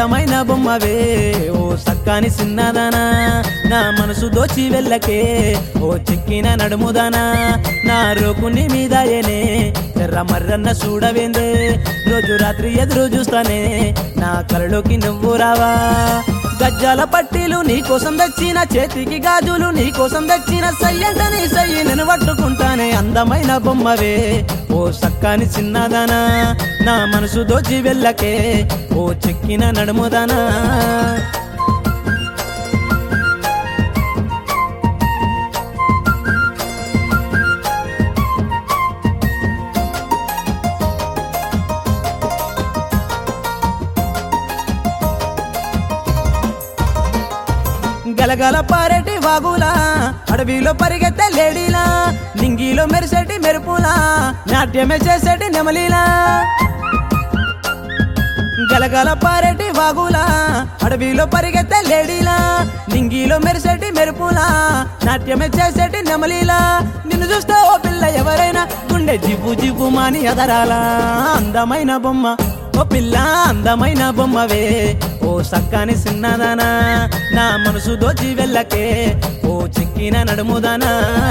అందమైన బొమ్మవే ఓ సక్కాని సిన్నదానా నా మనసు దోచి వెళ్ళకే ఓ చెక్కిన నడుముదానా నా రోకుని మీదయనే ఎర్ర మర్రన్న చూడవేందే రోజు రాత్రి ఎదురు చూస్తానే నా కలలోకి నువ్వు రావా గజ్జాల పట్టీలు నీ కోసం తెచ్చిన చేతికి గాజులు నీ కోసం తెచ్చిన సయ్యంటని సయ్యి నేను పట్టుకుంటానే అందమైన బొమ్మవే ఓ సక్కాని చిన్నదానా నా మనసు దోచి వెళ్ళకే ఓ చెక్కిన నడుముదానా గలగల పారేటి వాగులా అడవిలో పరిగెత్తే లేడీలా నింగిలో మెరిసేటి మెరుపులా నాట్యమే చేసేటి నెమలీలా గలగల పారేటి వాగులా అడవిలో పరిగెత్తే లేడీలా నింగిలో మెరిసేటి మెరుపులా నాట్యమే చేసేటి నెమలీలా నిన్ను చూస్తే ఓ పిల్ల ఎవరైనా గుండె జివ్వు జివ్వు మాని ఎదరాలా అందమైన బొమ్మ ఓ పిల్ల అందమైన బొమ్మవే ఓ సక్కాని సిన్నదానా నా మనసు దోచి వెళ్ళకే ఓ చిక్కిన నడుముదానా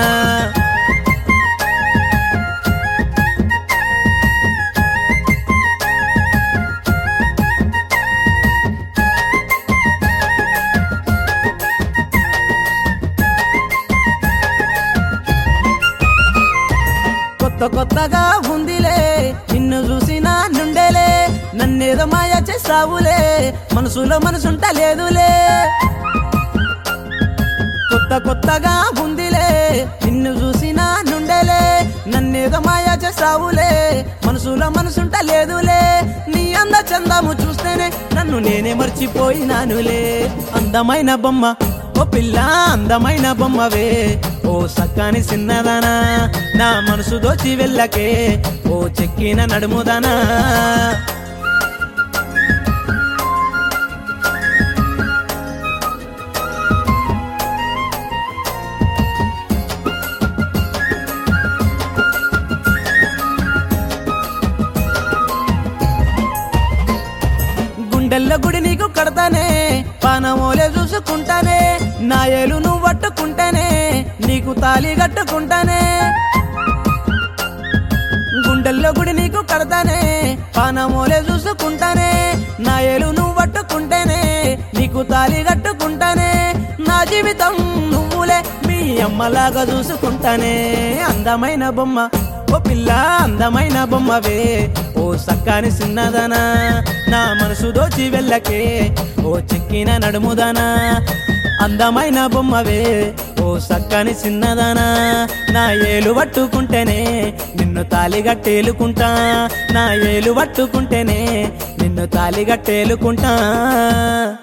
కొత్త కొత్తగా ఉందిలే నిన్ను చూసిన నుండేలే నన్నేదో మాయ చేసావులే మనసులో మనసుంట లేదులే కొత్త కొత్తగా ఉందిలే నిన్ను చూసిన నుండేలే నన్నేదో మాయ చేసావులే మనసులో మనసుంట లేదులే నీ అంద చందము చూస్తేనే నన్ను నేనే మర్చిపోయినానులే అందమైన బొమ్మ ఓ పిల్ల అందమైన బొమ్మవే ఓ సక్కాని సిన్నదానా నా మనసు దోచి వెళ్ళకే ఓ చెక్కిన నడుముదానా గుండెల్లో గుడి నీకు కడతానే పానమోలే చూసుకుంటానే నా ఏలు నువ్వు పట్టుకుంటానే నీకు తాళి కట్టుకుంటానే గుండెల్లో గుడి నీకు కడతానే పానమోలే చూసుకుంటానే నా ఏలు నువ్వు పట్టుకుంటేనే నీకు తాళి కట్టుకుంటానే నా జీవితం నువ్వులే మీ అమ్మలాగా చూసుకుంటానే అందమైన బొమ్మ ఓ పిల్ల అందమైన బొమ్మవే ఓ సక్కాని సిన్నదానా నా మనసు దోచి వెళ్ళకే ఓ చెక్కిన నడుముదానా అందమైన బొమ్మవే ఓ సక్కని చిన్నదానా నా ఏలు పట్టుకుంటేనే నిన్ను తాలిగట్టేలుకుంటా నా ఏలు పట్టుకుంటేనే నిన్ను తాలిగట్టేలుకుంటా